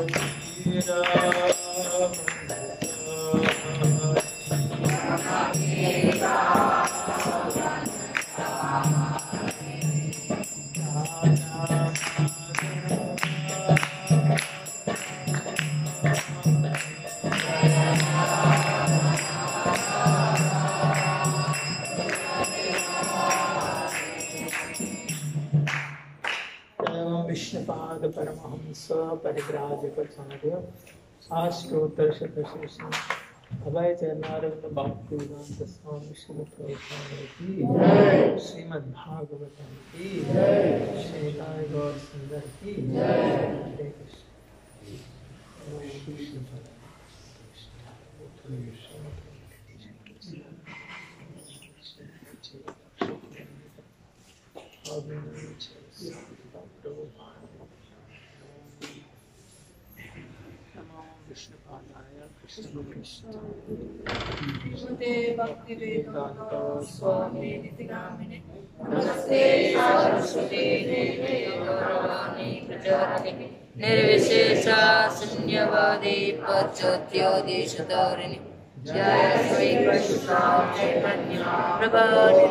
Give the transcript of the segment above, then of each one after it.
एवं विष्णुपाद परमहंस परिग्राजकाचार्य शास्त्रोत्तर शतशेषण अभय चरणारविंद भक्ति वेदांत स्वामी श्री प्रभुपाद की श्रीमद्भागवतम की श्रीलाय गौर सुंदर की हरे कृष्ण श्री कृष्ण नमो विष्णुपादाय कृष्ण कृष्ण श्रुते भक्तिवेदान्त स्वामी नितिगामिने नमस्ते सरस्वती देवे गौरवाणी प्रचारिणे निर्विशेषा शून्यवादी पश्चात्यादिशतारिणि जय श्री कृष्ण चैतन्य प्रभाति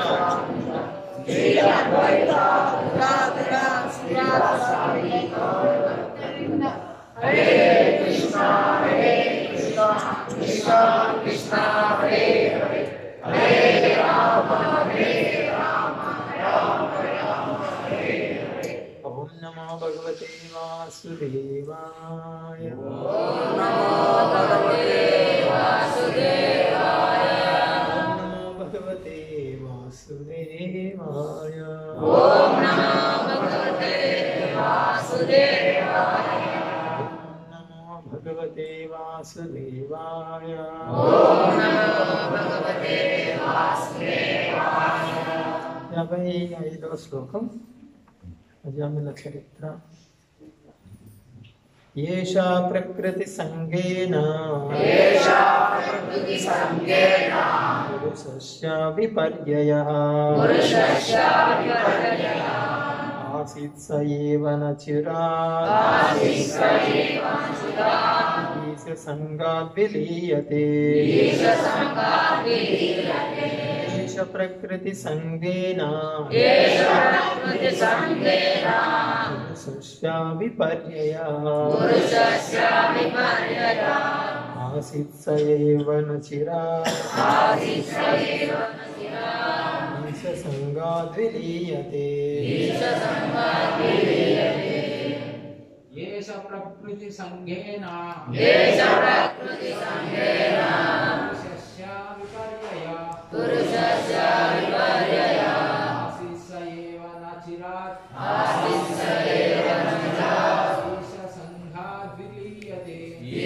हरे कृष्णा हरे कृष्णा कृष्णा कृष्णा हरे हरे हरे राम हरे ओम नमो भगवते वासुदेवाय नमो भगवते वासुदेवाय ओम नमो भगवते वासुदेवाय ॐ नमो भगवते वासुदेवाय ओम नमो भगवते वासुदेवाय ॐ नमो भगवते वासुदेवाय యాభై ఐదవ శ్లోకం అజామిల చరిత్ర ఏషా ప్రకృతి సంగేన एषा प्रकृतिसङ्गेन పురుషస్య విపర్యయ पुरुषस्य विपर्ययः ఆసీత్ స ఏవ న చిరాత్ आशिष एव चिरात् ఈశ సంగాత్ విలీయతే ईशसङ्गाद्विलीयते ఏష ప్రకృతి సంగేన एष प्रकृतिसङ्गेन పురుషస్య విపర్యయ पुरुषस्य विपर्ययः ఆసీత్ స ఏవ న చిరాత్ आशिष एव चिरात् ఈశ సంగాత్ విలీయతే ईशसङ्गाद्विलीयते येष प्रकृति संघेन एष प्रकृतिसङ्गेन पुरुषस्य विपर्यय पुरुषस्य विपर्ययः आसीत् स एव न चिरात् आशिष एव चिरात् ईश सङ्घात् विलीयते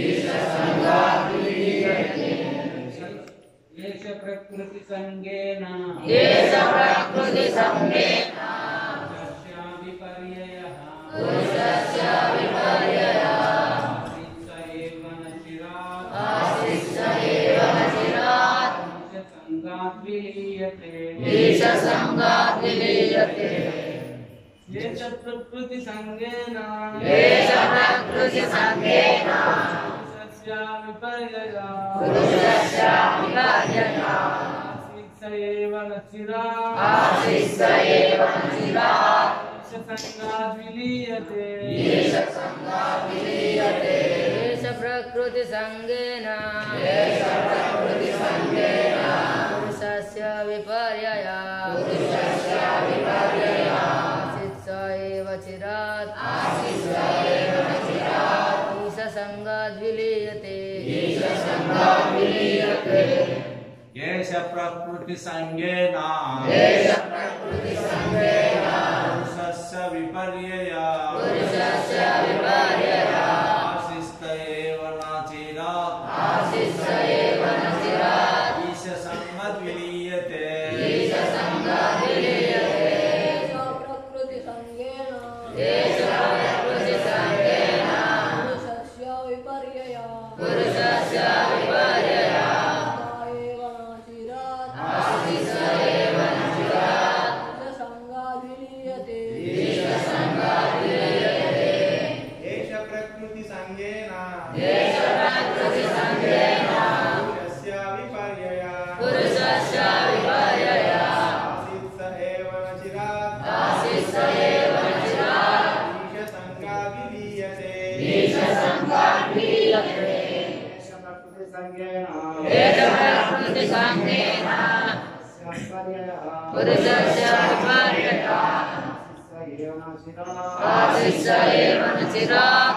येष प्रकृति संघेन एष प्रकृतिसङ्गेन पुरुषस्य विपर्ययः पुरुषस्य विपर्ययः आसीत् स एव न चिरात् आशिष एव चिरात् ईश सङ्घात् विलीयते ईशसङ्गात् विलीयते येष प्रकृति संघेन एष प्रकृतिसङ्गेन पुरुषस्य विपर्ययः पुरुषस्य विपर्ययः आसीत् स एव न चिरात् आशिष एव चिरात् सङ्गात् विलीयते ईशसङ्गात् विलीयते एष प्रकृतिसङ्गेन एष प्रकृतिसङ्गेन पुरुषस्य विपर्ययः पुरुषस्य विपर्ययः आशिष एव चिरात् आशिष एव चिरात् ईशसङ्गात् विलीयते ईशसङ्गात् विलीयते येष प्रकृति संज्ञेन एष प्रकृतिसङ्गेन पुरुषस्य विपर्यय पुरुषस्य विपर्ययः आशिस्त एव न चिरात् आशिष एव न चिरात् ईश संगत विलीयते ईशसङ्गात् विलीयते प्रकृतिसङ्गेन एष प्रकृतिसङ्गेन पुरुषस्य विपर्यया पुरुषस्य विपर्ययः एव नाचिरात् आशिष एव न चिरात् सङ्गाद्विलीयते ईशसङ्गात् विलीयते ప్రకృతి సంగేన దేశ ప్రకృతి సంగేన పురుషస్య విపర్యయ పురుషస్య విపర్యయ ఆసిత్ స ఏవ న చిరాత్ ఆసిత్ స ఏవ న చిరాత్ ఈశ సంగా విలీయతే ఈశ సంగా విలీయతే దేశ ప్రకృతి సంగేన దేశ ప్రకృతి సంగేన పురుషస్య విపర్యయ ఆసిత్ స ఏవ న చిరాత్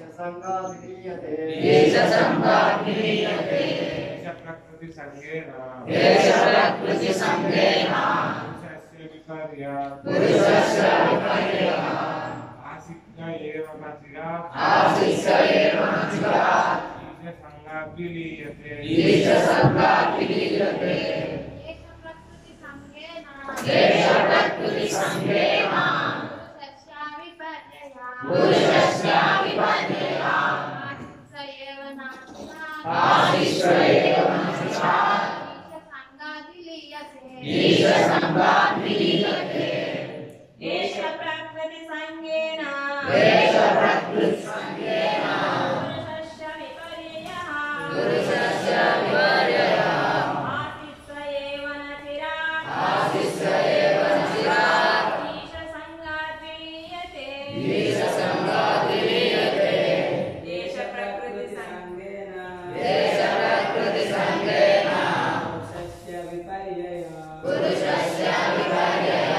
ఈశ సంగా విలీయతే ప్రకృతి సంగేన దేశ ప్రకృతి సంగేన పురుషస్య విపర్య పురుషస్య విపర్యయ ఆసిత్ ఏవ న చిరాత్ ఆసిత్ స ఏవ న చిరాత్ ఈశ సంగా విలీయతే ఈశ సంగా విలీయతే దేశ ప్రకృతి సంగేన దేశ ప్రకృతి సంగేన పురుషస్య విపర్యయ పురుషస్య విపర్యయ ఆసిత్స ఏవ నాసికా ఆసిత్స ఏవ నాసికా ఈశ సంగాది లీయతే ఈశ సంగా విలీయతే దేశ ప్రకృతి సంగేన దేశ ప్రకృతి సంగేన పురుషస్య విపర్యయః పురుషస్య విపర్యయ ఆసిత్స ఏవ న చిరాత్ ఆసిత్స ఏవ న చిరాత్ ఈశ సంగాత్ విలీయతే ఈశ సంగా విలీయతే దేశ ప్రకృతి సంగేన దేశ ప్రకృతి సంగేన పురుషస్య విపర్యయ పురుషస్య విపర్యయ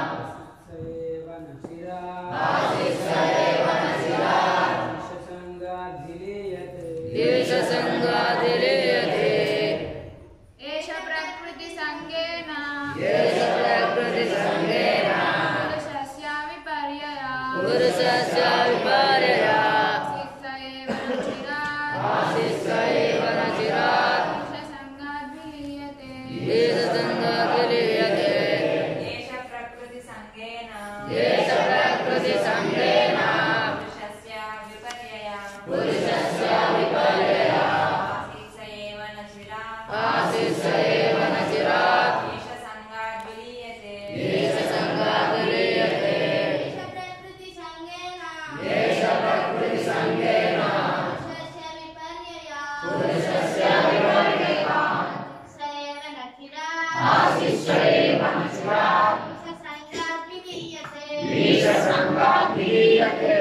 సేవ నచిరా ఆసిత్స ఏవ న చిరాత్ సంగాధిలీయతే ఈశ సంగా విలీయతే ఏష ప్రకృతి సంగేన దేశ ప్రకృతి సంగేన పురుషస్య విపర్యయ పురుషస్య విపర్యయ ఆసిత్స ఏవ నాసికా ఆసిత్స ఏవ న చిరాత్ ఈశ సంగాద్ విలీయతే ఈశ సంగా విలీయతే దేశ ప్రకృతి సంగేన దేశ ప్రకృతి సంగేన పురుషస్య విపర్యయ పురుషస్య విపర్యయ ఆసిత్స ఏవ న చిరాత్ ఆసిత్స ఏవ న చిరాత్ ఈశ సంగాత్ విలీయతే ఈశ సంగా విలీయతే దేశ ప్రకృతి సంగేన దేశ ప్రకృతి సంగేన పురుషస్య విపర్యయ పురుషస్య విపర్యయ ఆసిత్స ఏవ నాసికా ఆసిత్స ఏవ న చిరాత్ ఈశ సంగాద్ విలీయతే ఈశ సంగా విలీయతే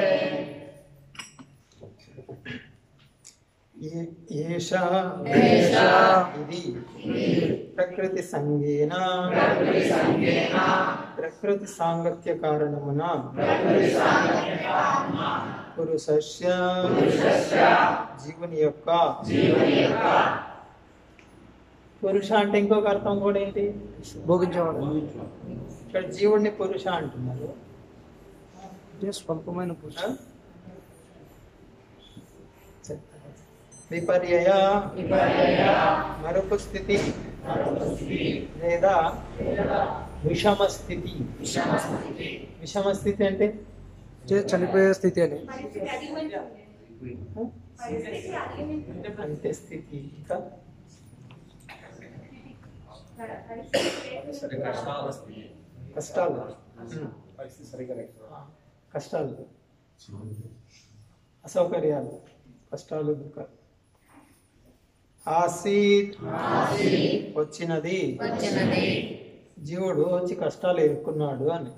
ఏ- ఏష ఏష ఇది ప్రకృతి సంగేన ప్రకృతి సంగేన ప్రకృతి సాంగత్య కారణమున ప్రకృతి సాంగత్య కారణ పురుషస్య పురుషస్య జీవుని యొక్క జీవని యొక్క పురుష అంటే ఇంకొక అర్థం కూడా ఏంటి భోగించేవాడు ఇక్కడ జీవుడిని పురుష అంటున్నారు స్వల్పమైన ఆ? విపర్యయ విపర్యయ మరొక స్థితి స్థితి లేదా విషమ స్థితి విషమ స్థితి విషమ స్థితి అంటే చనిపోయే స్థితి అని అంతే స్థితి ఇంకా కష్టాలు ఉమ్. ఆ, కష్టాలు అసౌకర్యాలు కష్టాలు దుఃఖాలు ఆసీత్ వచ్చినది వచ్చినది జీవుడు వచ్చి కష్టాలు ఎదుర్కొన్నాడు అని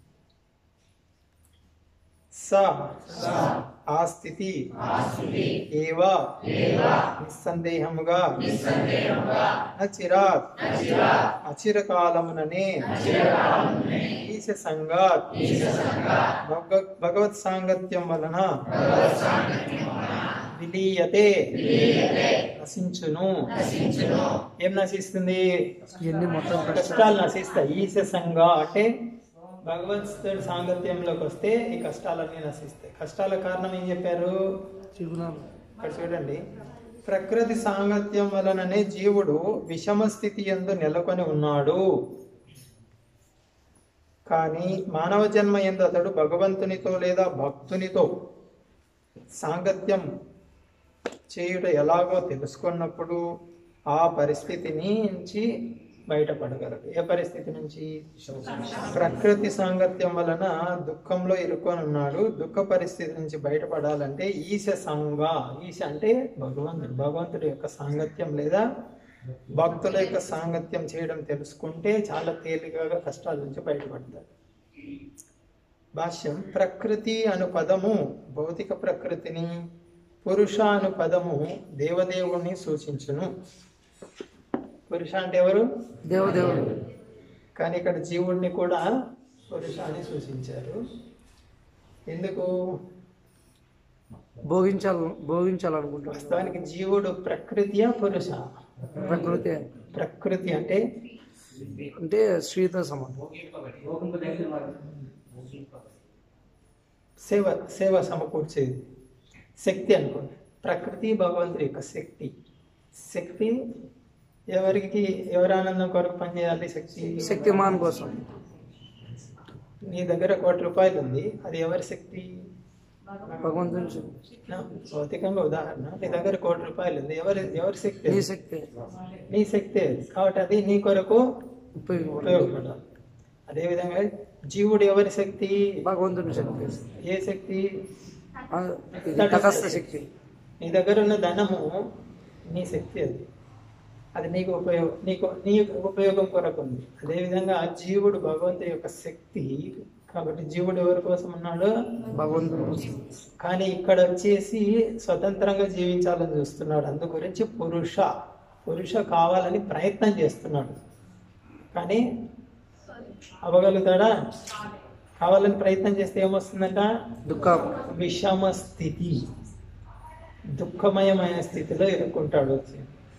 స ఆ స్థితి ఏవా నిస్సందేహముగా నచిరాత్ అచిరకాలముననే ఈశ సంగాత్ భగ- భగవత్ సాంగత్యం వలన విలీయతే నశించును ఏం నశిస్తుంది ఇవన్నీ మొత్తం కష్టాలు నశిస్తాయి ఈశ సంగ అంటే భగవంతుడి సాంగత్యంలోకి వస్తే ఈ కష్టాలన్నీ నశిస్తాయి కష్టాల కారణం ఏం చెప్పారు చిగుణాలు ఇక్కడ చూడండి ప్రకృతి సాంగత్యం వలననే జీవుడు విషమ స్థితి ఎందు నెలకొని ఉన్నాడు కానీ మానవ జన్మ ఎందు అతడు భగవంతునితో లేదా భక్తునితో సాంగత్యం చేయుట ఎలాగో తెలుసుకున్నప్పుడు ఆ పరిస్థితిని నుంచి బయటపడగలరు ఏ పరిస్థితి నుంచి ప్రకృతి సాంగత్యం వలన దుఃఖంలో ఇరుక్కొని ఉన్నాడు దుఃఖ పరిస్థితి నుంచి బయటపడాలంటే ఈశ సంగ ఈశ అంటే భగవంతుడు భగవంతుడి యొక్క సాంగత్యం లేదా భక్తుల యొక్క సాంగత్యం చేయడం తెలుసుకుంటే చాలా తేలికగా కష్టాల నుంచి బయటపడతారు భాష్యం ప్రకృతి అను పదము భౌతిక ప్రకృతిని పురుష అను పదము దేవదేవుణ్ణి సూచించును పురుష అంటే ఎవరు దేవదేవుడు కానీ ఇక్కడ జీవుడిని కూడా పురుష అని సూచించారు ఎందుకు భోగించాలి భోగించాలనుకుంటాడు వాస్తవానికి జీవుడు ప్రకృతియా పురుష ప్రకృతి ప్రకృతి అంటే అంటే స్త్రీతో సమానం సేవ సేవ సమకూర్చేది శక్తి అనుకోండి ప్రకృతి భగవంతుడి యొక్క శక్తి శక్తి ఎవరికి ఎవరి ఆనందం కొరకు పనిచేయాలి శక్తి శక్తిమాన్ కోసం నీ దగ్గర కోటి రూపాయలు ఉంది అది ఎవరి శక్తి భగవంతుని శక్తి. నా భౌతికంగా ఉదాహరణ నీ దగ్గర కోటి రూపాయలు ఉంది ఎవరి ఎవరి శక్తి నీ అది? శక్తి నీ శక్తి అది. కాబట్టి అది నీ కొరకు ఉపయోగపడాలి ఉపయోగపడాలి అదేవిధంగా జీవుడు ఎవరి శక్తి భగవంతుని శక్తి ఏ శక్తి ఆ, ఇది తటస్థ శక్తి నీ దగ్గర ఉన్న ధనము నీ శక్తి అది అది నీకు ఉపయోగం నీకు నీ ఉపయోగం కొరకు ఉంది అదేవిధంగా ఆ జీవుడు భగవంతుడి యొక్క శక్తి కాబట్టి జీవుడు ఎవరి కోసం ఉన్నాడు భగవంతుని కోసం కానీ ఇక్కడ వచ్చేసి స్వతంత్రంగా జీవించాలని చూస్తున్నాడు అందు గురించి పురుష పురుష కావాలని ప్రయత్నం చేస్తున్నాడు కానీ అవ్వగలుగుతాడా కావాలని ప్రయత్నం చేస్తే ఏమొస్తుందంట దుఃఖం విషమ స్థితి దుఃఖమయమైన స్థితిలో ఇరుక్కుంటాడు వచ్చి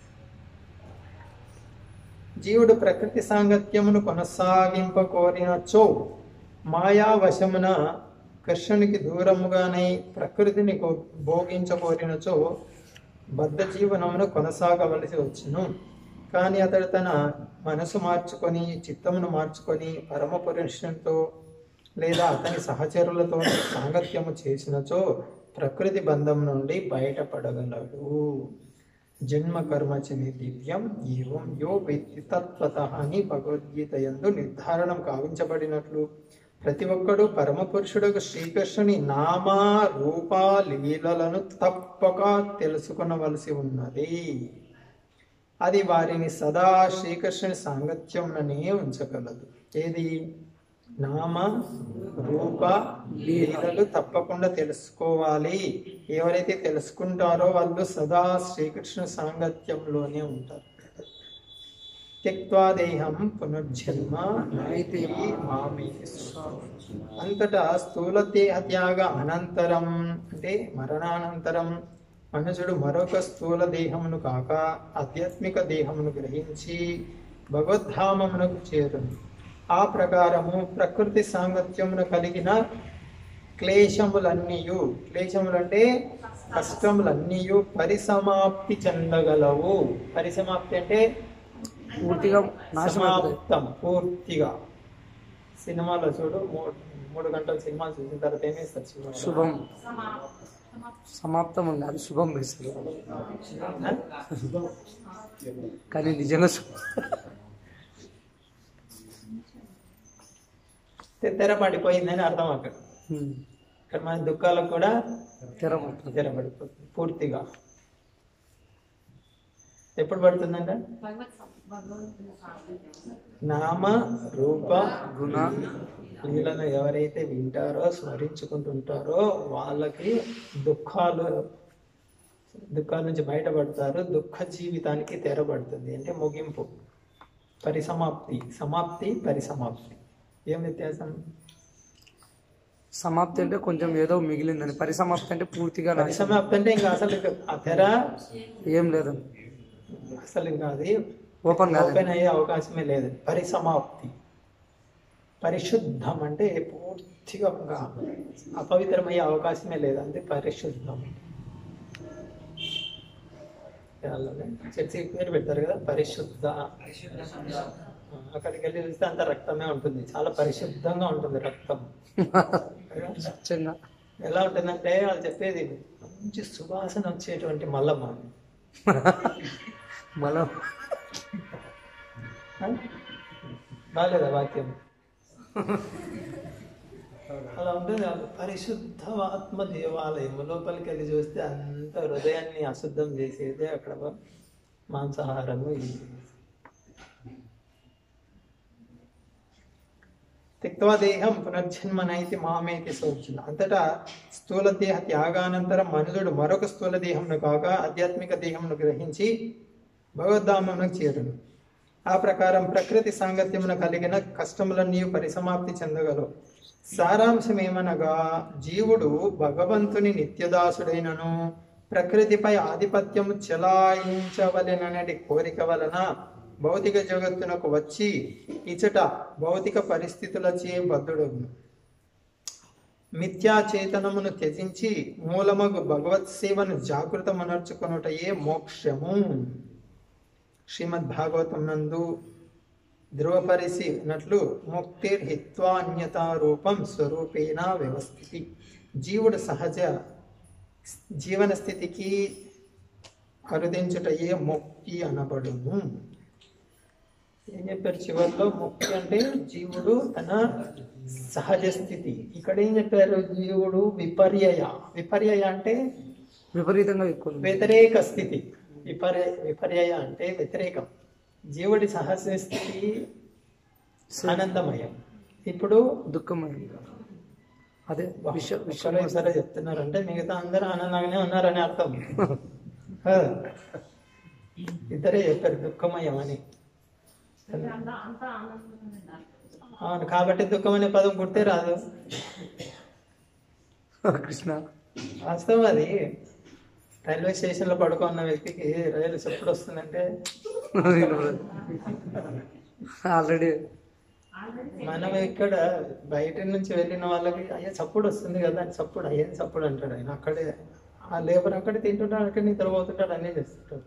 జీవుడు ప్రకృతి సాంగత్యమును కొనసాగింప కోరినచో మాయా వశమున కృష్ణునికి దూరముగానే ప్రకృతిని కో- భోగించకోరినచో బద్ధ జీవనమును కొనసాగవలసి వచ్చును కానీ అతడు తన మనసు మార్చుకొని చిత్తమును మార్చుకొని పరమ పురుషునితో లేదా అతని సహచరులతో సాంగత్యము చేసినచో ప్రకృతి బంధం నుండి బయటపడగలడు జన్మ కర్మచని దివ్యం ఏవం యో వ్యక్తి తత్వత అని భగవద్గీత యందు నిర్ధారణం కావించబడినట్లు ప్రతి ఒక్కడు పరమ పురుషుడు శ్రీకృష్ణుని నామా రూపా లీలలను తప్పక తెలుసుకొనవలసి ఉన్నది అది వారిని సదా శ్రీకృష్ణుని సాంగత్యంలోనే ఉంచగలదు ఏది నామ రూప లీలలు తప్పకుండా తెలుసుకోవాలి ఎవరైతే తెలుసుకుంటారో వాళ్ళు సదా శ్రీకృష్ణ సాంగత్యంలోనే ఉంటారు త్యక్వా దేహం పునర్జన్మ నైతి మామేతి సుఖం. అంతటా స్థూల దేహ త్యాగ అనంతరం అంటే మరణానంతరం మనుషుడు మరొక స్థూల దేహమును కాక ఆధ్యాత్మిక దేహమును గ్రహించి భగవద్ధామమునకు చేరును ఆ ప్రకారము ప్రకృతి సాంగత్యమును కలిగిన క్లేశములన్నీయు క్లేశములంటే కష్టములన్నీయు పరిసమాప్తి చెందగలవు పరిసమాప్తి అంటే పూర్తిగా నాశనం అయిపోతాయి. సమాప్తం పూర్తిగా సినిమాలో చూడు మూడు మూడు గంటల సినిమా చూసిన తర్వాత ఏం చేస్తారు సినిమాలో? శుభం సమాప్తం ఉంది అది శుభం వేస్తారు ఆ? కానీ నిజంగా శుభం తె- తెర పడిపోయిందని అర్థం అక్కడ ఉమ్. ఇక్కడ మన దుఃఖాలకు కూడా తెరపడుతుంది తెర పడిపోతుంది పూర్తిగా ఎప్పుడు పడుతుందంట నామ రూప గుణ వీళ్ళను ఎవరైతే వింటారో స్మరించుకుంటుంటారో వాళ్ళకి దుఃఖాలు దుఃఖాల నుంచి బయటపడతారు దుఃఖ జీవితానికి తెరబడుతుంది అంటే ముగింపు పరిసమాప్తి సమాప్తి పరిసమాప్తి ఏం వ్యత్యాసం సమాప్తి అంటే కొంచెం ఏదో మిగిలిందని పరిసమాప్తి అంటే పూర్తిగా నాశనం. పరిసమాప్తి అంటే ఇంకా అసలు ఇంకా ఆ తెర ఏం లేదని అసలు ఇంకా అది ఓపెన్ కాదు ఓపెన్ అయ్యే అవకాశమే లేదు పరిసమాప్తి పరిశుద్ధం అంటే పూర్తిగా ఇంకా అపవిత్రమయ్యే అవకాశమే లేదు అంటే పరిశుద్ధం అలానే చర్చికి పేరు పెడతారు కదా పరిశుద్ధ అక్కడికి వెళ్ళి చూస్తే అంత రక్తమే ఉంటుంది చాలా పరిశుద్ధంగా ఉంటుంది రక్తం చిన్న ఎలా ఉంటుందంటే వాళ్ళు చెప్పేది మంచి సువాసన వచ్చేటువంటి మల్లమ్మ మళ్ళా ఆ? బాగాలేదా వాక్యం అలా ఉంటుంది అది పరిశుద్ధ ఆత్మ దేవాలయం లోపలికి వెళ్ళి చూస్తే అంత హృదయాన్ని అశుద్ధం చేసేదే అక్కడ మాంసాహారము ఇది త్యక్వా దేహం పునర్జన్మనైతి మామేతి సోచులు అంతటా స్థూల దేహ త్యాగానంతరం మనుషుడు మరొక స్థూల దేహంను కాక ఆధ్యాత్మిక దేహంను గ్రహించి భగవద్ధామమునకు చేరును ఆ ప్రకారం ప్రకృతి సాంగత్యమున కలిగిన కష్టములన్నీ పరిసమాప్తి చెందగలవు సారాంశం ఏమనగా జీవుడు భగవంతుని నిత్యదాసుడైనను ప్రకృతిపై ఆధిపత్యము చెలాయించవలెననే కోరిక వలన భౌతిక జగత్తునకు వచ్చి ఇచట భౌతిక పరిస్థితులచే బద్ధుడగును మిథ్యా చేతనమును త్యజించి మూలమగు భగవత్ సేవను జాగృతమనర్చుకొనుటయే మోక్షము శ్రీమద్ భాగవతం నందు ధ్రువపరిసినట్లు ముక్తిర్హిత్వాన్యతారూపం స్వరూపేణ వ్యవస్థితి జీవుడు సహజ జీవన స్థితికి అరుదించుటయే ముక్తి అనబడును ఏం చెప్పారు చివరిలో ముక్తి అంటే జీవుడు తన సహజ స్థితి ఇక్కడ ఏం చెప్పారు జీవుడు విపర్యయ విపర్యయ అంటే విపరీతంగా ఎక్కువ వ్యతిరేక స్థితి విపర్య విపర్యయ అంటే వ్యతిరేకం జీవుడి సహజ స్థితి ఆనందమయం ఇప్పుడు దుఃఖమైంది అదే విష విషయం ఒక్కరే సరే చెప్తున్నారంటే మిగతా అందరూ ఆనందంగానే ఉన్నారని అర్థం కదా? ఇద్దరే చెప్పారు దుఃఖమయం అని అవును కాబట్టి దుఃఖం అనే పదం గుర్తే రాదు కృష్ణ వాస్తవం అది రైల్వే స్టేషన్ లో పడుకున్న వ్యక్తికి రైలు ఎప్పుడు వస్తుందంటే ఆల్రెడీ మనం ఇక్కడ బయట నుంచి వెళ్ళిన వాళ్ళకి అయ్యా చప్పుడు వస్తుంది కదా అని చప్పుడు అయ్యేది చప్పుడు అంటాడు ఆయన అక్కడే ఆ లేబర్ అక్కడే తింటుంటాడు అక్కడ నిద్రపోతుంటాడు అన్నీ చేస్తుంటాడు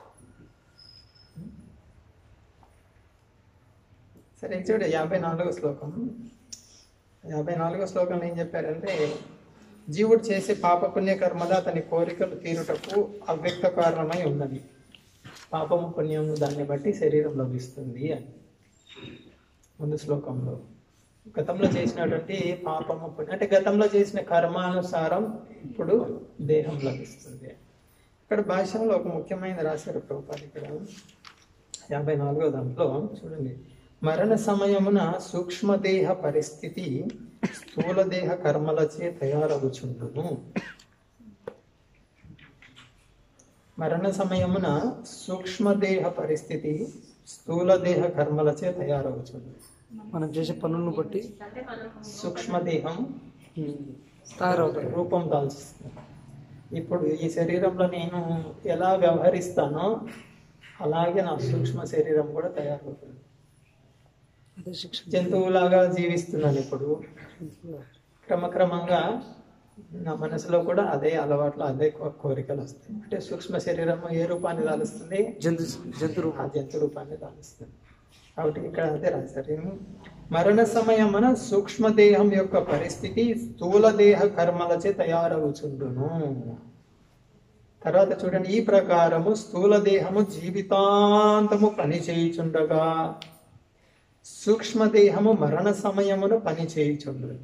సరే చూడు యాభై నాలుగో శ్లోకం యాభై నాలుగో శ్లోకంలో ఏం చెప్పారంటే జీవుడు చేసే పాపపుణ్య కర్మల అతని కోరికలు తీరుటకు అవ్యక్త కారణమై ఉన్నది పాపము పుణ్యము దాన్ని బట్టి శరీరం లభిస్తుంది అని ముందు శ్లోకంలో గతంలో చేసినటువంటి పాపము పుణ్యం అంటే గతంలో చేసిన కర్మానుసారం ఇప్పుడు దేహం లభిస్తుంది ఇక్కడ భాషలో ఒక ముఖ్యమైన రాశారు ప్రభుపాది ఇక్కడ యాభై నాలుగో దాంట్లో చూడండి మరణ సమయమున సూక్ష్మదేహ పరిస్థితి స్థూల దేహ కర్మలచే తయారవుచుండును మరణ సమయమున సూక్ష్మదేహ పరిస్థితి స్థూల దేహ కర్మలచే తయారవుతుంది మనం చేసే పనులను బట్టి సూక్ష్మదేహం ఉమ్, తయారవుతాయి రూపం దాల్చుతుంది ఇప్పుడు ఈ శరీరంలో నేను ఎలా వ్యవహరిస్తానో అలాగే నా సూక్ష్మ శరీరం కూడా తయారవుతుంది అదే శిక్ష జంతువులాగా జీవిస్తున్నాను ఇప్పుడు క్రమక్రమంగా నా మనసులో కూడా అదే అలవాట్లు అదే కో- కోరికలు వస్తాయి అంటే సూక్ష్మ శరీరం ఏ రూపాన్ని దాలుస్తుంది జంతు జంతు ఆ రూపం జంతు రూపాన్ని దాలుస్తుంది కాబట్టి ఇక్కడ అదే రాశారు ఏమి? మరణ సమయమున సూక్ష్మదేహం యొక్క పరిస్థితి స్థూల దేహ కర్మలచే తయారవుచుండును తర్వాత చూడండి ఈ ప్రకారము స్థూల దేహము జీవితాంతము పని చేయుచుండగా సూక్ష్మదేహము మరణ సమయమును పని చేయుచుండు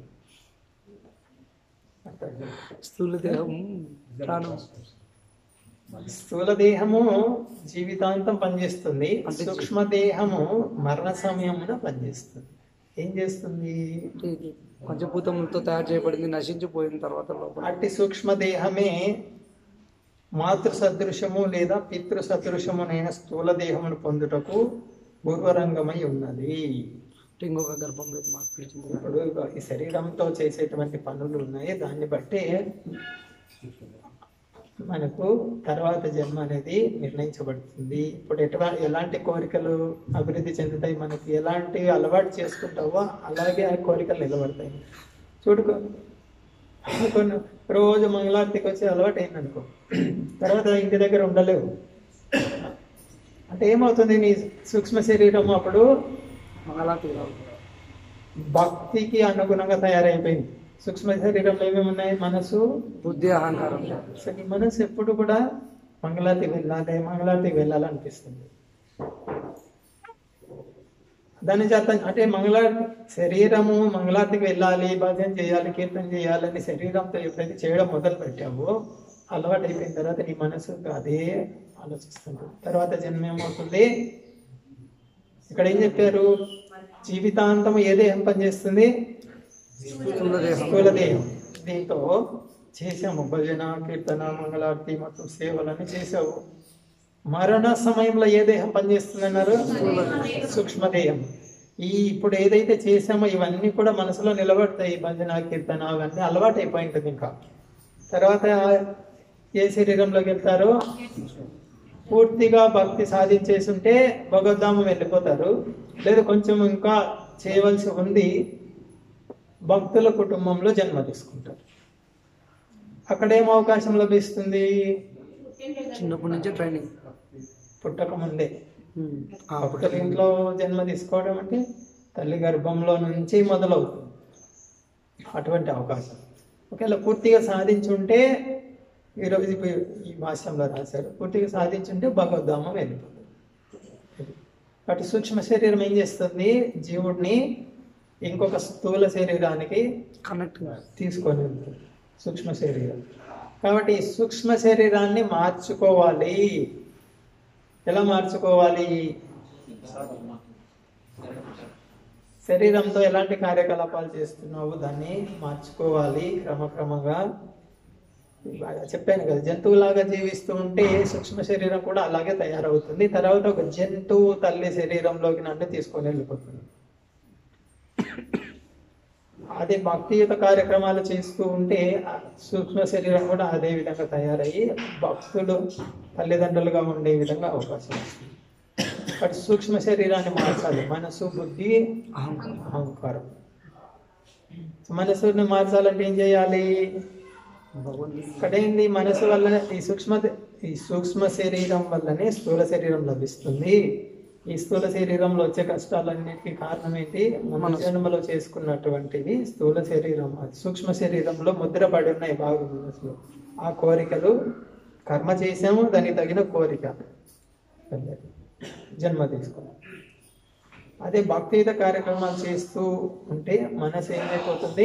స్థూల దేహం ప్రాణం స్థూల దేహము జీవితాంతం పనిచేస్తుంది అంటే సూక్ష్మ దేహము మరణ సమయమున పనిచేస్తుంది ఏం చేస్తుంది అంటే ఇది పంచభూతములతో తయారు చేయబడింది నశించిపోయిన తర్వాత లోపల అట్టి సూక్ష్మ దేహమే మాతృ సదృశము లేదా పితృ సదృశమునైన స్థూల దేహమును పొందుటకు పూర్వరంగమై ఉన్నది అంటే ఇంకొక గర్భంలోకి మార్పించింది ఇప్పుడు ఈ శరీరంతో చేసేటువంటి పనులు ఉన్నాయి దాన్ని బట్టి మనకు తర్వాత జన్మ అనేది నిర్ణయించబడుతుంది ఇప్పుడు ఎటువ ఎలాంటి కోరికలు అభివృద్ధి చెందుతాయి మనకి ఎలాంటి అలవాటు చేసుకుంటావో అలాగే ఆ కోరికలు నిలబడతాయి చూడుకో కొన్ని రోజు మంగళారతికి వచ్చి అలవాటు అయిందనుకో తర్వాత ఇంటి దగ్గర ఉండలేవు అంటే ఏమవుతుంది నీ సూక్ష్మ శరీరం అప్పుడు మంగళాతి భక్తికి అనుగుణంగా తయారైపోయింది సూక్ష్మ శరీరంలో ఏమేమి ఉన్నాయి మనసు బుద్ధి అహంకారం సో ఈ మనసు ఎప్పుడు కూడా మంగళాతి వెళ్ళాలి మంగళాతి వెళ్ళాలనిపిస్తుంది దాని చేత అంటే మంగళారతి శరీరము మంగళారతికి వెళ్ళాలి భజన చేయాలి కీర్తన చేయాలని శరీరంతో ఎప్పుడైతే చేయడం మొదలు పెట్టావో అలవాటు అయిపోయిన తర్వాత నీ మనసు అదే ఆలోచిస్తుంది తర్వాత జన్మ ఏమవుతుంది ఇక్కడ ఏం చెప్పారు జీవితాంతం ఏ దేహం పనిచేస్తుంది స్థూల దేహం స్థూల దేహం దీంతో చేసాము భజన కీర్తన మంగళారతి మొత్తం సేవలన్నీ చేసావు మరణ సమయంలో ఏ దేహం పనిచేస్తుంది అన్నారు సూక్ష్మదేహం ఈ ఇప్పుడు ఏదైతే చేసామో ఇవన్నీ కూడా మనసులో నిలబడతాయి భజన కీర్తన అవన్నీ అలవాటు అయిపోయి ఉంటుంది ఇంకా తర్వాత ఏ శరీరంలోకి వెళ్తారు పూర్తిగా భక్తి సాధించేసి ఉంటే భగవద్ధామం వెళ్ళిపోతారు లేదు కొంచెం ఇంకా చేయవలసి ఉంది భక్తుల కుటుంబంలో జన్మ తీసుకుంటారు అక్కడ ఏం అవకాశం లభిస్తుంది చిన్నప్పటి నుంచి ట్రైనింగ్ పుట్టక ముందే ఉమ్. ఆ, భక్తుల ఇంట్లో జన్మ తీసుకోవడం అంటే తల్లి గర్భంలో నుంచి మొదలవుతుంది అటువంటి అవకాశం ఒకవేళ పూర్తిగా సాధించుంటే ఈరోజు ఇప్పుడు ఈ భాష్యంలో రాశారు పూర్తిగా సాధించుంటే భగవద్ధామం వెళ్ళిపోతుంది అటు సూక్ష్మ శరీరం ఏం చేస్తుంది జీవుడిని ఇంకొక స్థూల శరీరానికి కనెక్ట్ తీసుకొని వెళ్తుంది సూక్ష్మ శరీరం కాబట్టి ఈ సూక్ష్మ శరీరాన్ని మార్చుకోవాలి ఎలా మార్చుకోవాలి శరీరంతో ఎలాంటి కార్యకలాపాలు చేస్తున్నావు దాన్ని మార్చుకోవాలి క్రమక్రమంగా బాగా చెప్పాను కదా జంతువులాగా జీవిస్తూ ఉంటే సూక్ష్మ శరీరం కూడా అలాగే తయారవుతుంది తర్వాత ఒక జంతువు తల్లి శరీరంలోకి నన్ను తీసుకొని వెళ్ళిపోతుంది అదే భక్తియుత కార్యక్రమాలు చేస్తూ ఉంటే ఆ సూక్ష్మ శరీరం కూడా అదే విధంగా తయారయ్యి భక్తులు తల్లిదండ్రులుగా ఉండే విధంగా అవకాశం వస్తుంది బట్ సూక్ష్మ శరీరాన్ని మార్చాలి మనసు బుద్ధి అహంకారం అహంకారం మనసుని మార్చాలంటే ఏం చేయాలి భగవంతుడు ఇక్కడ ఏంది మనసు వల్లనే ఈ సూక్ష్మ ఈ సూక్ష్మ శరీరం వల్లనే స్థూల శరీరం లభిస్తుంది ఈ స్థూల శరీరంలో వచ్చే కష్టాలన్నిటికీ కారణం ఏంటి మన మనసు. జన్మలో చేసుకున్నటువంటివి స్థూల శరీరం అది సూక్ష్మ శరీరంలో ముద్రపడి ఉన్నాయి బాగా మనసులో ఆ కోరికలు కర్మ చేసాము దానికి తగిన కోరిక జన్మ తీసుకున్నాం అదే భక్తియుత కార్యక్రమాలు చేస్తూ ఉంటే మనసు ఏమైపోతుంది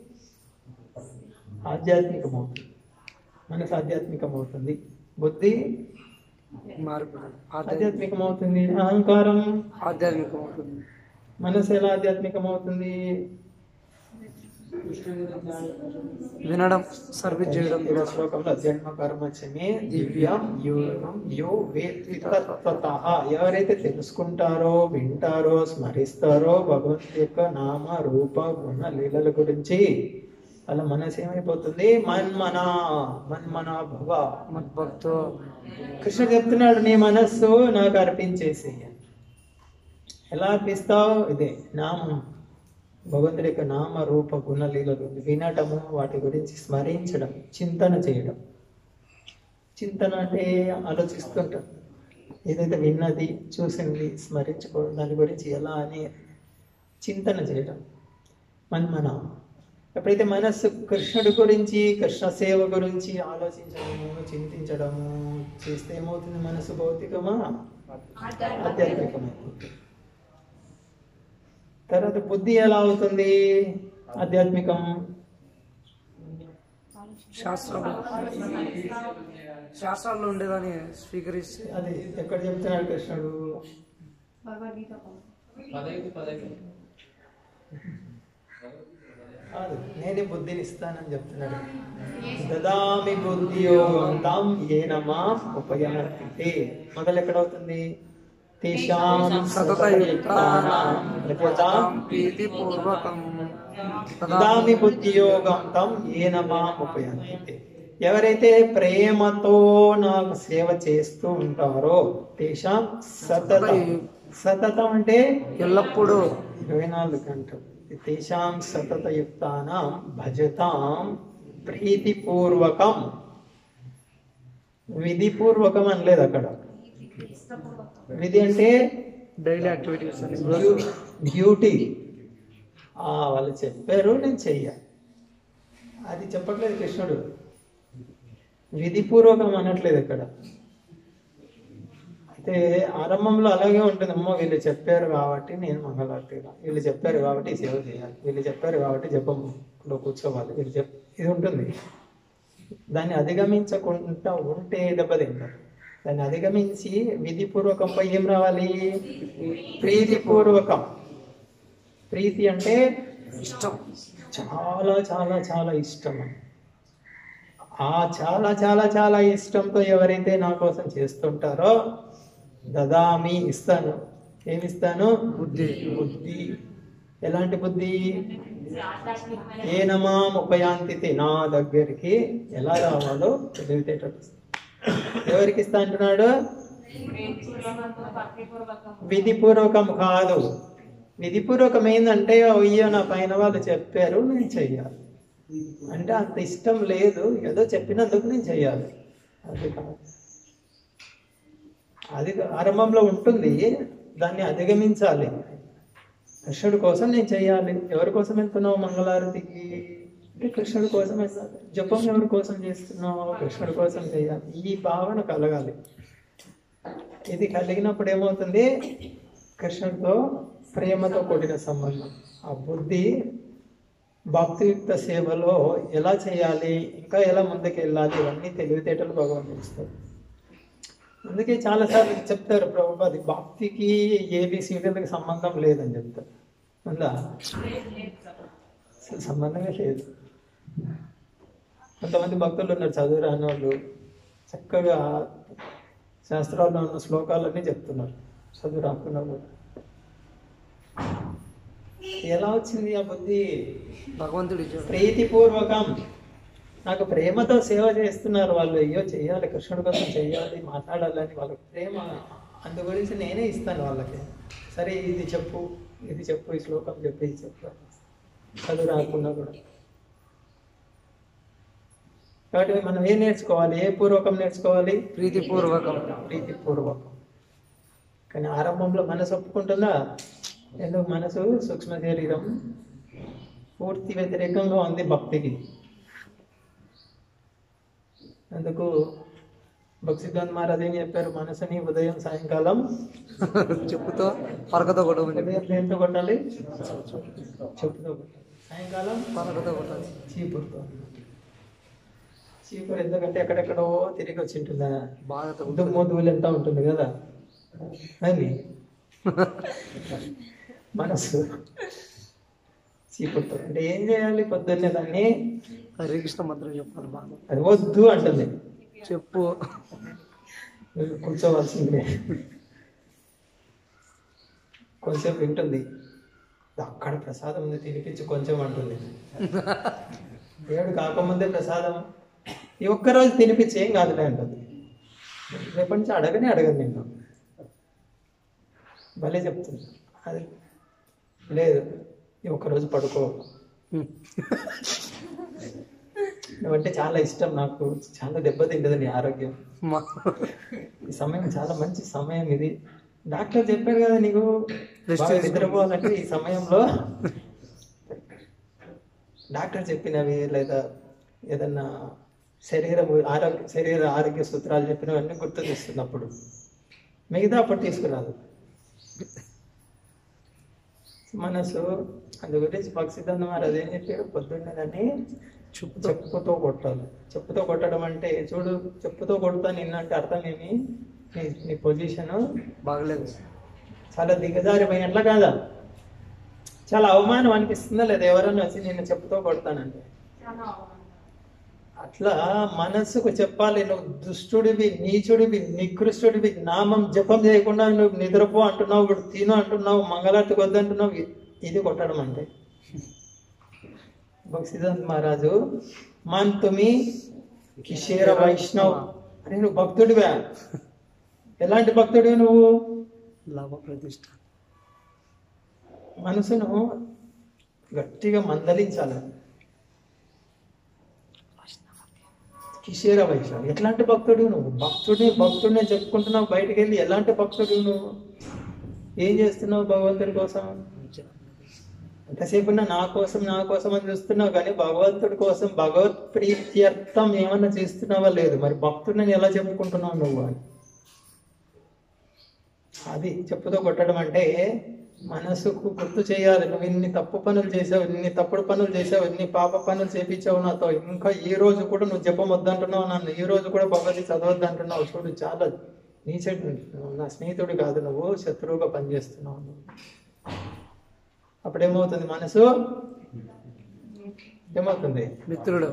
ఆధ్యాత్మికమవుతుంది మనసు ఆధ్యాత్మికమవుతుంది బుద్ధి మారిపోతుంది ఆధ్యాత్మిక ఆధ్యాత్మికమవుతుంది అహంకారం ఆధ్యాత్మికం అవుతుంది మనసు ఎలా ఆధ్యాత్మికమవుతుంది వినడం సర్వీస్ చేయడం ఈ శ్లోకంలో జన్మ కర్మచమే దివ్యం యోగం యో వేత్తి తత్వతః ఎవరైతే తెలుసుకుంటారో వింటారో స్మరిస్తారో భగవంతు యొక్క నామ రూప గుణ లీలల గురించి అలా మనసు ఏమైపోతుంది మన్మన మన్మన భవ మద్భక్తో కృష్ణుడు చెప్తున్నాడు నీ మనస్సు నాకు అర్పించేసి ఎలా అర్పిస్తావు ఇదే నామం భగవంతుడి యొక్క నామ రూప గుణలీలలు వినటము వాటి గురించి స్మరించడం చింతన చేయడం చింతన అంటే ఆలోచిస్తుంటాం ఏదైతే విన్నది చూసింది స్మరించుకోవడం దాని గురించి ఎలా అని చింతన చేయడం మన్మన ఎప్పుడైతే మనస్సు కృష్ణుడి గురించి కృష్ణ సేవ గురించి ఆలోచించడము చింతించడము చేస్తే ఏమవుతుంది మనసు భౌతికమా ఆధ్యాత్మికమైపోతుంది తర్వాత బుద్ధి ఎలా అవుతుంది ఆధ్యాత్మికం శాస్త్రాలు శాస్త్రాల్లో ఉండేదాన్ని స్వీకరిస్తే అది ఎక్కడ చెప్తున్నాడు కృష్ణుడు కాదు నేనే బుద్ధిని ఇస్తానని చెప్తున్నాడు దదామి బుద్ధి యోగం తాం ఏనమా ఉపయమర్పితే మొదలు ఎక్కడవుతుంది తేషాం సతతయుక్తానాం ప్రజతాం ప్రీతి పూర్వకం దదామి బుద్ధి యోగం తం ఏనమా ఉపయంతే ఎవరైతే ప్రేమతో నాకు సేవ చేస్తూ ఉంటారో తేషాం సతతం సతతం అంటే ఎల్లప్పుడూ ఇరవై నాలుగు గంటలు తేషాం సతతయుక్తానాం భజతాం ప్రీతిపూర్వకం విధిపూర్వకం అనలేదు అక్కడ విధి అంటే డైలీ యాక్టివిటీస్ అని డ్యూ- డ్యూటీ ఆ, వాళ్ళు చెప్పారు నేను చెయ్యాలి అది చెప్పట్లేదు కృష్ణుడు విధిపూర్వకం అనట్లేదు ఇక్కడ అయితే ఆరంభంలో అలాగే ఉంటుంది అమ్మో వీళ్ళు చెప్పారు కాబట్టి నేను మంగళారతి వీళ్ళు చెప్పారు కాబట్టి సేవ చేయాలి వీళ్ళు చెప్పారు కాబట్టి జపంలో కూర్చోవాలి వీళ్ళు చెప్ ఇది ఉంటుంది దాన్ని అధిగమించకుండా ఉంటే దెబ్బతింటారు దాన్ని అధిగమించి విధిపూర్వకంపై ఏం రావాలి ప్రీతిపూర్వకం ప్రీతి అంటే ఇష్టం చాలా చాలా చాలా ఇష్టం ఆ చాలా చాలా చాలా ఇష్టంతో ఎవరైతే నా కోసం చేస్తుంటారో దదామి ఇస్తాను ఏమిస్తాను బుద్ధి బుద్ధి ఎలాంటి బుద్ధి ఏ నమాం ఉపయాంతితి నా దగ్గరికి ఎలా రావాలో తెలివితేటలు ఇస్తాను. ఎవరికి ఇస్తా అంటున్నాడు విధిపూర్వకం కాదు విధిపూర్వకం ఏంటంటే అయ్యో నా పైన వాళ్ళు చెప్పారు నేను చెయ్యాలి అంటే అంత ఇష్టం లేదు ఏదో చెప్పినందుకు నేను చెయ్యాలి అది కాదు అది ఆరంభంలో ఉంటుంది దాన్ని అధిగమించాలి కృష్ణుడి కోసం నేను చెయ్యాలి ఎవరి కోసం వెళ్తున్నావు మంగళారతికి అంటే కృష్ణుడి కోసం వెళ్ళాలి జపం ఎవరి కోసం చేస్తున్నావు కృష్ణుడి కోసం చేయాలి ఈ భావన కలగాలి ఇది కలిగినప్పుడు ఏమవుతుంది కృష్ణుడితో ప్రేమతో కూడిన సంబంధం ఆ బుద్ధి భక్తియుక్త సేవలో ఎలా చేయాలి ఇంకా ఎలా ముందుకు వెళ్ళాలి ఇవన్నీ తెలివితేటలు భగవంతుడు ఇస్తారు అందుకే చాలాసార్లు చెప్తారు ప్రభుపాది భక్తికి ఏబిసిడీలకు సంబంధం లేదని చెప్తారు ఉందా అసలు సంబంధమే లేదు కొంతమంది భక్తులు ఉన్నారు చదువు రాని వాళ్ళు చక్కగా శాస్త్రాల్లో ఉన్న శ్లోకాలన్నీ చెప్తున్నారు చదువు రాకుండా కూడా ఎలా వచ్చింది ఆ బుద్ధి భగవంతుడి ఇచ్చాడు ప్రీతిపూర్వకం నాకు ప్రేమతో సేవ చేస్తున్నారు వాళ్ళు అయ్యో చెయ్యాలి కృష్ణుడి కోసం చెయ్యాలి మాట్లాడాలని వాళ్ళకి ప్రేమ అందు గురించి నేనే ఇస్తాను వాళ్ళకి సరే ఇది చెప్పు ఇది చెప్పు ఈ శ్లోకం చెప్పు ఇది చెప్పు చదువు రాకుండా కూడా కాబట్టి మనం ఏం నేర్చుకోవాలి ఏ పూర్వకం నేర్చుకోవాలి ప్రీతిపూర్వకం ప్రీతిపూర్వకం కానీ ఆరంభంలో మనసు ఒప్పుకుంటుందా ఎందుకు మనసు సూక్ష్మ శరీరం పూర్తి వ్యతిరేకంగా ఉంది భక్తికి అందుకు భక్సిద్ధాంత్ మహారాజ్ ఏం చెప్పారు మనసుని ఉదయం సాయంకాలం చెప్పుతో పరకతో కొట్టమని ఉదయం దేంతో కొట్టాలి చెప్పుతో కొట్టాలి సాయంకాలం పరకతో కొట్టాలి చీపురుతో చీపురు ఎందుకంటే ఎక్కడెక్కడో తిరిగి వచ్చి ఉంటుందా బాగా ముందు తగ్గుతుంది మూతులు ఎంత ఉంటుంది కదా అది మనసు చీపురుతో అంటే ఏం చేయాలి పొద్దున్నే దాన్ని హరే కృష్ణ మంత్రం చెప్పాలి బాగా అది వద్దు అంటుంది చెప్పు నువ్వు కూర్చోవలసిందే కొంచెం వింటుంది అక్కడ ప్రసాదం ఉంది తినిపించి కొంచెం అంటుంది ఏడు కాకముందే ప్రసాదం ఈ ఒక్కరోజు తినిపించి ఏం కాదులే అంటుంది రేపటి నుంచి అడగనే అడగదు నేను భలే చెప్తుంది అది లేదు ఈ ఒక్కరోజు పడుకో నువ్వంటే చాలా ఇష్టం నాకు చాలా దెబ్బతింటది నీ ఆరోగ్యం మా- ఈ సమయం చాలా మంచి సమయం ఇది డాక్టర్ చెప్పాడు కదా నీకు Rest బాగా తీసుకో. నిద్రపోవాలంటే ఈ సమయంలో డాక్టర్ చెప్పినవి లేదా ఏదన్నా శరీర ఆరోగ్య శరీర ఆరోగ్య సూత్రాలు చెప్పినవన్నీ గుర్తు తెస్తున్నప్పుడు మిగతా అప్పుడు తీసుకురాదు మనసు అందు గురించి పక్షిదంత మరి అదేం చెప్పాడు పొద్దున్నే దాన్ని చెప్పుతో చెప్పుతో కొట్టాలి చెప్పుతో కొట్టడం అంటే చూడు చెప్పుతో కొడతా నిన్నంటే అర్థం ఏమి నీ నీ పొజిషన్ బాగలేదు చాలా దిగజారిపోయి ఎట్లా కాదా చాలా అవమానం అనిపిస్తుందా లేదా ఎవరన్నా వచ్చి నిన్ను చెప్పుతో కొడతానంటే అట్లా మనసుకు చెప్పాలి నువ్వు దుష్టుడివి నీచుడివి నికృష్టుడివి నామం జపం చేయకుండా నువ్వు నిద్రపో అంటున్నావు ఇప్పుడు తిను అంటున్నావు మంగళార్తికి వద్దంటున్నావు ఇ- ఇది కొట్టడం అంటే భక్సిద్ధాంత్ మహారాజు మాన్ తుమి కిషేర వైష్ణవ్ అరే నువ్వు భక్తుడివా ఎలాంటి భక్తుడివి నువ్వు లాభ ప్రతిష్ట మనసును గట్టిగా మందలించాలి కిషేర వైష్ణవ్ ఎట్లాంటి భక్తుడు నువ్వు భక్తుడిని భక్తుడిని చెప్పుకుంటున్నావు బయటికి వెళ్ళి ఎలాంటి భక్తుడు నువ్వు ఏం చేస్తున్నావు భగవంతుడి కోసం ఎంతసేపు ఉన్నా నా కోసం నా కోసం అని చూస్తున్నావు కానీ భగవంతుడి కోసం భగవత్ ప్రీత్యర్థం ఏమన్నా చేస్తున్నావా లేదు మరి భక్తుడిని ఎలా చెప్పుకుంటున్నావు నువ్వు అని అది చెప్పుతో కొట్టడం అంటే మనసుకు గుర్తు చేయాలి నువ్వు ఇన్ని తప్పు పనులు చేసావు ఇన్ని తప్పుడు పనులు చేసావు ఇన్ని పాప పనులు చేపించావు నాతో ఇంకా ఈ రోజు కూడా నువ్వు జపం వద్దంటున్నావు నన్ను ఈ రోజు కూడా భగవతి చదవద్దు అంటున్నావు చూడు చాలా నీ చెడు నువ్వు నా స్నేహితుడు కాదు నువ్వు శత్రువుగా పనిచేస్తున్నావు నువ్వు అప్పుడేమవుతుంది మనసు ఏమవుతుంది మిత్రుడు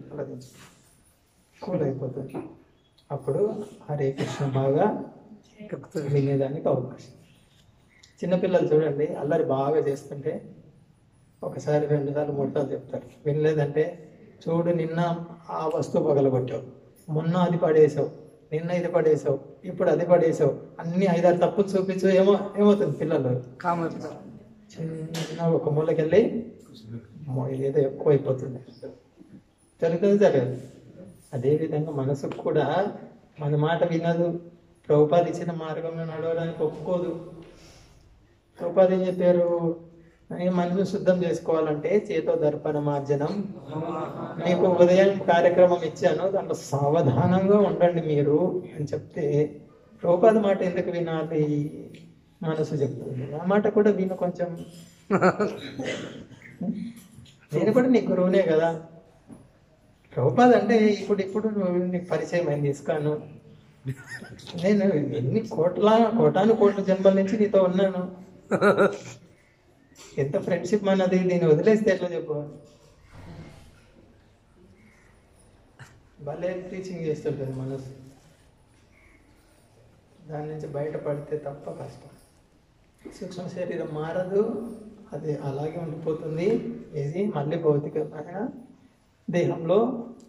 కూల్ అయిపోతుంది అప్పుడు హరే కృష్ణ బాగా వినేదానికి అవకాశం చిన్నపిల్లలు చూడండి అల్లరి బాగా చేస్తుంటే ఒకసారి రెండు సార్లు మూడు సార్లు చెప్తారు వినలేదంటే చూడు నిన్న ఆ వస్తువు పగలగొట్టావు మొన్న అది పడేసావు నిన్న ఇది పడేసావు ఇప్పుడు అది పడేసావు అన్ని ఐదారు తప్పులు చూపించు ఏమో ఏమవుతుంది పిల్లలు కామ చిన్న ఒక మూలకెళ్ళి అమ్మో, ఇదేదో ఎక్కువ అయిపోతుంది జరుగుతుంది జరగదు అదేవిధంగా మనసుకు కూడా మన మాట వినదు ప్రభుపాలు ఇచ్చిన మార్గంలో నడవడానికి ఒప్పుకోదు ప్రభుపాలు ఏం చెప్పారు ఈ మనసు శుద్ధం చేసుకోవాలంటే చేతో దర్పణ మార్జనం మీకు ఉదయం కార్యక్రమం ఇచ్చాను దాంట్లో సావధానంగా ఉండండి మీరు అని చెప్తే ప్రభుపాద మాట ఎందుకు వినాలి మనసు చెప్తుంది ఆ మాట కూడా విను కొంచెం నేను కూడా నీ గురువునే కదా ప్రభుపాద్ అంటే ఇప్పుడు ఇప్పుడు నువ్వు నీకు పరిచయం అయింది ఇస్కాను నేను ఎన్ని కోట్ల కోటాను కోట్ల జన్మల నుంచి నీతో ఉన్నాను ఎంత ఫ్రెండ్షిప్ మనది దీన్ని వదిలేస్తే ఎట్లా చెప్పు భలే టీచింగ్ చేస్తుంటుంది మనసు దాని నుంచి బయటపడితే తప్ప కష్టం సూక్ష్మ శరీరం మారదు అది అలాగే ఉండిపోతుంది ఇది మళ్ళీ భౌతికమైన దేహంలో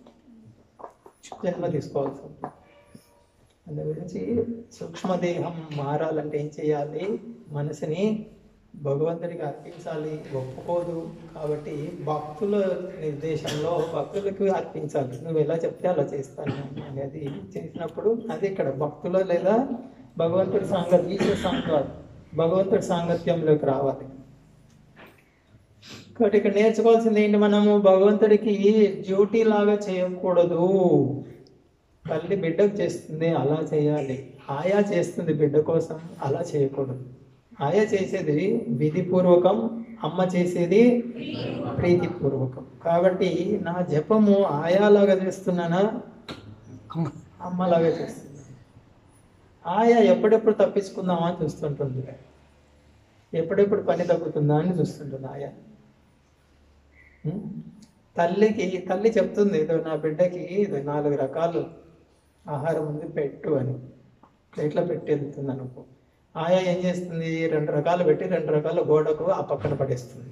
జన్మ తీసుకోవాల్సి ఉంటుంది అందు గురించి సూక్ష్మదేహం మారాలంటే ఏం చేయాలి మనసుని భగవంతుడికి అర్పించాలి ఒప్పుకోదు కాబట్టి భక్తుల నిర్దేశంలో భక్తులకు అర్పించాలి నువ్వు ఎలా చెప్తే అలా చేస్తాను అనేది చేసినప్పుడు అది ఇక్కడ భక్తుల లేదా భగవంతుడి సాంగత్యం ఈశ్వర సాంగత్యం భగవంతుడి సాంగత్యంలోకి రావాలి కాబట్టి ఇక్కడ నేర్చుకోవాల్సింది ఏంటి మనము భగవంతుడికి డ్యూటీ లాగా చేయకూడదు తల్లి బిడ్డకు చేస్తుంది అలా చేయాలి ఆయా చేస్తుంది బిడ్డ కోసం అలా చేయకూడదు ఆయా చేసేది విధిపూర్వకం అమ్మ చేసేది ప్రీతిపూర్వకం కాబట్టి నా జపము ఆయాలాగా చేస్తున్నానా అమ్మలాగా చేస్తున్నా ఆయా ఎప్పుడెప్పుడు తప్పించుకుందామా అని చూస్తుంటుంది ఎప్పుడెప్పుడు పని తగ్గుతుందా అని చూస్తుంటుంది ఆయా ఉం? తల్లికి తల్లి చెప్తుంది ఏదో నా బిడ్డకి ఇది నాలుగు రకాలు ఆహారం ఉంది పెట్టు అని ప్లేట్లో పెట్టి వెళ్తుంది అనుకో ఆయా ఏం చేస్తుంది రెండు రకాలు పెట్టి రెండు రకాల గోడకు ఆ పక్కన పడేస్తుంది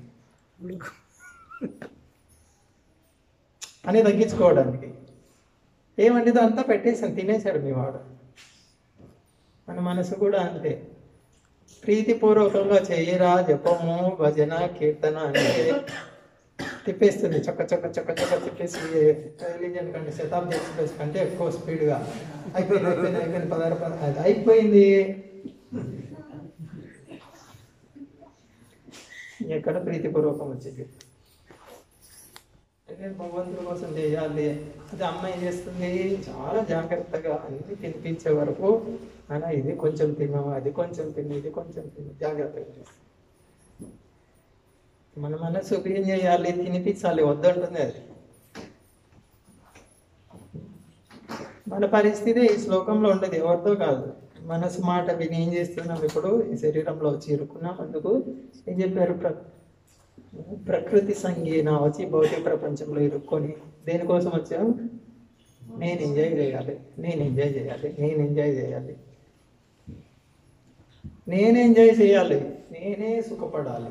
అని తగ్గించుకోవడానికి ఏమంటే అంతా పెట్టేసాను తినేశాడు మీ వాడు మన మనసు కూడా అంతే ప్రీతిపూర్వకంగా చెయ్యరా జపము భజన కీర్తన అంటే తిప్పేస్తుంది చక్క చక్క చక్క చక్క తిప్పేసి రిలీజియన్ కంటే శతాబ్ది ఎక్స్ప్రెస్ కంటే ఎక్కువ స్పీడ్గా అయిపోయింది అయిపోయింది అయిపోయింది పదహారు పదహారు అది అయిపోయింది ఎక్కడ ప్రీతిపూర్వకం వచ్చింది నేను భగవంతుడి కోసం చేయాలి అది అమ్మ ఏం చేస్తుంది చాలా జాగ్రత్తగా అన్ని తినిపించే వరకు అలా ఇది కొంచెం తిను అది కొంచెం తిను ఇది కొంచెం తిను జాగ్రత్తగా చేస్తుంది మన మనసుకు ఏం చేయాలి తినిపించాలి వద్దంటుంది అది మన పరిస్థితి ఈ శ్లోకంలో ఉండదు ఎవరితో కాదు మనసు మాట విని ఏం చేస్తున్నాం ఇప్పుడు ఈ శరీరంలో వచ్చి ఇరుక్కున్నాం అందుకు ఏం చెప్పారు ప్ర ప్రకృతి సంగీన వచ్చి భౌతిక ప్రపంచంలో ఇరుక్కొని దేనికోసం వచ్చాం నేను ఎంజాయ్ చేయాలి నేను ఎంజాయ్ చేయాలి నేను ఎంజాయ్ చేయాలి నేను ఎంజాయ్ చేయాలి నేనే సుఖపడాలి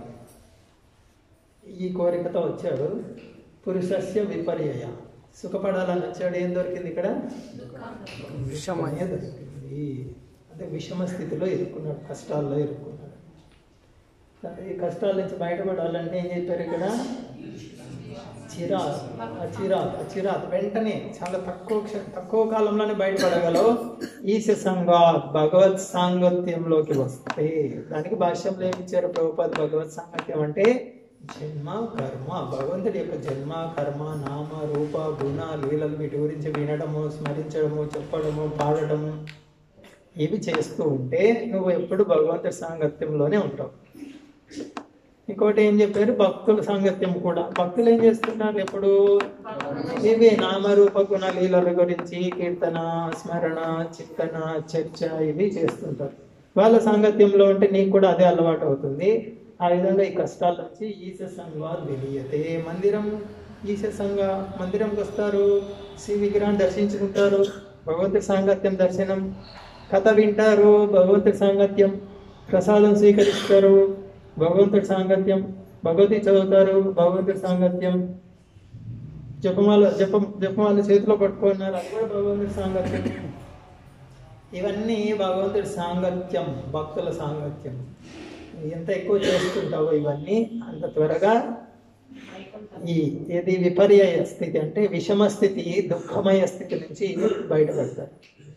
ఈ కోరికతో వచ్చాడు పురుషస్య విపర్యయ సుఖపడాలని వచ్చాడు ఏం దొరికింది ఇక్కడ విషమయ దొరికింది అంటే విషమ స్థితిలో ఇరుక్కున్నాడు కష్టాల్లో ఇరుక్కున్నాడు సరే, ఈ కష్టాల నుంచి బయటపడాలంటే ఏం చెప్పారు ఇక్కడ చిరాత్ ఆ చిరాత్ ఆ చిరాత్ వెంటనే చాలా తక్కువ క్ష- తక్కువ కాలంలోనే బయటపడగలవు ఈశ సంగా భగవత్ సాంగత్యంలోకి వస్తే దానికి భాష్యంలో ఏమి ఇచ్చారు ప్రభుపాద భగవత్ సాంగత్యం అంటే జన్మ కర్మ భగవంతుడి యొక్క జన్మ కర్మ నామ రూప గుణ లీలలు వీటి గురించి వినడము స్మరించడము చెప్పడము పాడటము ఇవి చేస్తూ ఉంటే నువ్వు ఎప్పుడు భగవంతుడి సాంగత్యంలోనే ఉంటావు ఇంకోటి ఏం చెప్పారు భక్తుల సాంగత్యం కూడా భక్తులు ఏం చేస్తున్నారు ఎప్పుడు ఇవి నామరూప గుణ లీలల గురించి కీర్తన స్మరణ చింతన చర్చ ఇవి చేస్తుంటారు వాళ్ళ సాంగత్యంలో ఉంటే నీకు కూడా అదే అలవాటు అవుతుంది ఆ విధంగా ఈ కష్టాల నుంచి ఈశ సంఘ తెలియతే మందిరం ఈశ సంఘ మందిరంకి వస్తారు శ్రీ విగ్రహం దర్శించుకుంటారు భగవంతుడి సాంగత్యం దర్శనం కథ వింటారు భగవంతుడి సాంగత్యం ప్రసాదం స్వీకరిస్తారు భగవంతుడి సాంగత్యం భగవతి చదువుతారు భగవంతుడి సాంగత్యం జపమాల జపం జపమాల చేతిలో పట్టుకున్నారు అది కూడా భగవంతుడి సాంగత్యం ఇవన్నీ భగవంతుడి సాంగత్యం భక్తుల సాంగత్యం ఎంత ఎక్కువ చేసుకుంటావో ఇవన్నీ అంత త్వరగా ఈ ఏది విపర్యయ స్థితి అంటే విషమ స్థితి దుఃఖమయ స్థితి నుంచి బయటపడతారు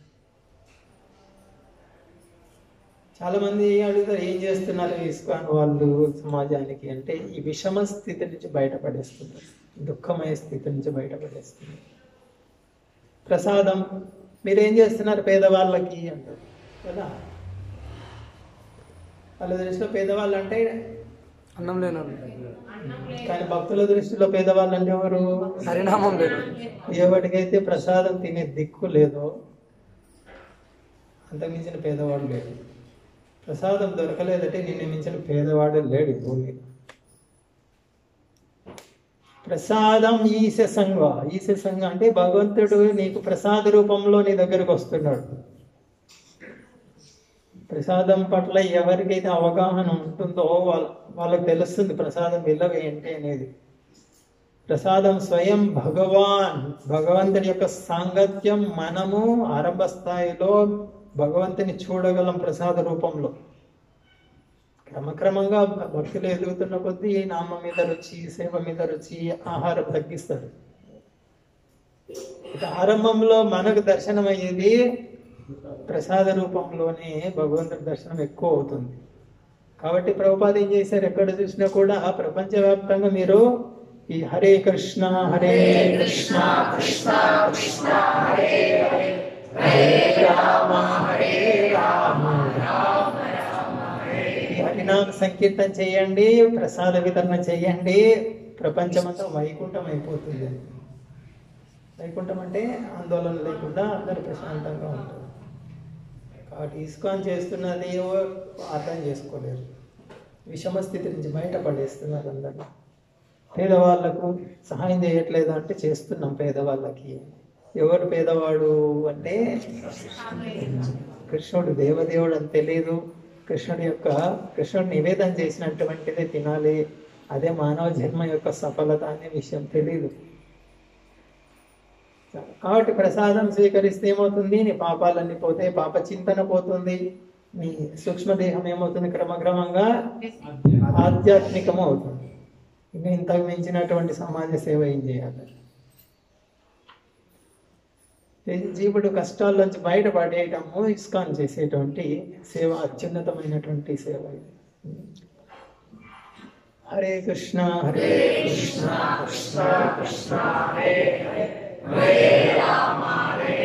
చాలా మంది అడుగుతారు ఏం చేస్తున్నారు ఇస్కాన్ వాళ్ళు సమాజానికి అంటే ఈ విషమ స్థితి నుంచి బయటపడేస్తున్నారు దుఃఖమయ స్థితి నుంచి బయటపడేస్తున్నారు ప్రసాదం మీరు ఏం చేస్తున్నారు పేదవాళ్ళకి అంటారు కదా వాళ్ళ దృష్టిలో పేదవాళ్ళు అంటే అన్నం లేను కానీ భక్తుల దృష్టిలో పేదవాళ్ళు అంటే ఎవరు హరినామం లేదు ఎవరికైతే ప్రసాదం తినే దిక్కు లేదో అంతకుమించిన పేదవాడు లేడు ప్రసాదం దొరకలేదంటే నిన్ను మించిన పేదవాడు లేడు ఈ భూమి మీద. ప్రసాదం ఈశ సంఘ ఈశ సంఘ అంటే భగవంతుడు నీకు ప్రసాద రూపంలో నీ దగ్గరకు వస్తున్నాడు ప్రసాదం పట్ల ఎవరికైతే అవగాహన ఉంటుందో వాళ్ళ వాళ్ళకి తెలుస్తుంది ప్రసాదం విలువ ఏంటి అనేది ప్రసాదం స్వయం భగవాన్ భగవంతుని యొక్క సాంగత్యం మనము ఆరంభ స్థాయిలో భగవంతుని చూడగలం ప్రసాద రూపంలో క్రమక్రమంగా భక్తులు ఎదుగుతున్న కొద్దీ నామ మీద రుచి సేవ మీద రుచి ఆహారం తగ్గిస్తారు ఇక ఆరంభంలో మనకు దర్శనం అయ్యేది ప్రసాద రూపంలోనే భగవంతుడి దర్శనం ఎక్కువ అవుతుంది కాబట్టి ప్రభుపాద ఏం చేశారు ఎక్కడ చూసినా కూడా ప్రపంచవ్యాప్తంగా మీరు ఈ హరే కృష్ణ హరే కృష్ణ కృష్ణ కృష్ణ హరే హరే హరే రామ హరే రామ రామ రామ హరే ఈ హరినామ సంకీర్తన చేయండి ప్రసాద వితరణ చేయండి ప్రపంచమంతా వైకుంఠం అయిపోతుంది వైకుంఠం అంటే ఆందోళన లేకుండా అందరూ ప్రశాంతంగా ఉంటారు కాబట్టి ఇస్కాన్ చేస్తున్నది ఏవో అర్థం చేసుకోలేరు విషమ స్థితి నుంచి బయటపడేస్తున్నారు అందరూ పేదవాళ్ళకు సహాయం చేయట్లేదు అంటే చేస్తున్నాం పేదవాళ్ళకి ఎవరు పేదవాడు అంటే కృష్ణుడు దేవదేవుడు అని తెలియదు కృష్ణుడి యొక్క కృష్ణుడు నివేదన చేసినటువంటిదే తినాలి అదే మానవ జన్మ యొక్క సఫలత అనే విషయం తెలియదు కాబట్టి ప్రసాదం స్వీకరిస్తే ఏమవుతుంది నీ పాపాలన్నీ పోతాయి పాప చింతన పోతుంది నీ సూక్ష్మదేహం ఏమవుతుంది క్రమక్రమంగా ఆధ్యాత్మికం అవుతుంది ఇంకా ఇంతకు మించినటువంటి సమాజ సేవ ఏం చేయాలి ఈ జీవుడు కష్టాల నుంచి బయటపడేయటము ఇస్కాన్ చేసేటువంటి సేవ అత్యున్నతమైనటువంటి సేవ ఇది హరే కృష్ణ హరే కృష్ణ కృష్ణ కృష్ణ హరే హరే హరే రామ హరే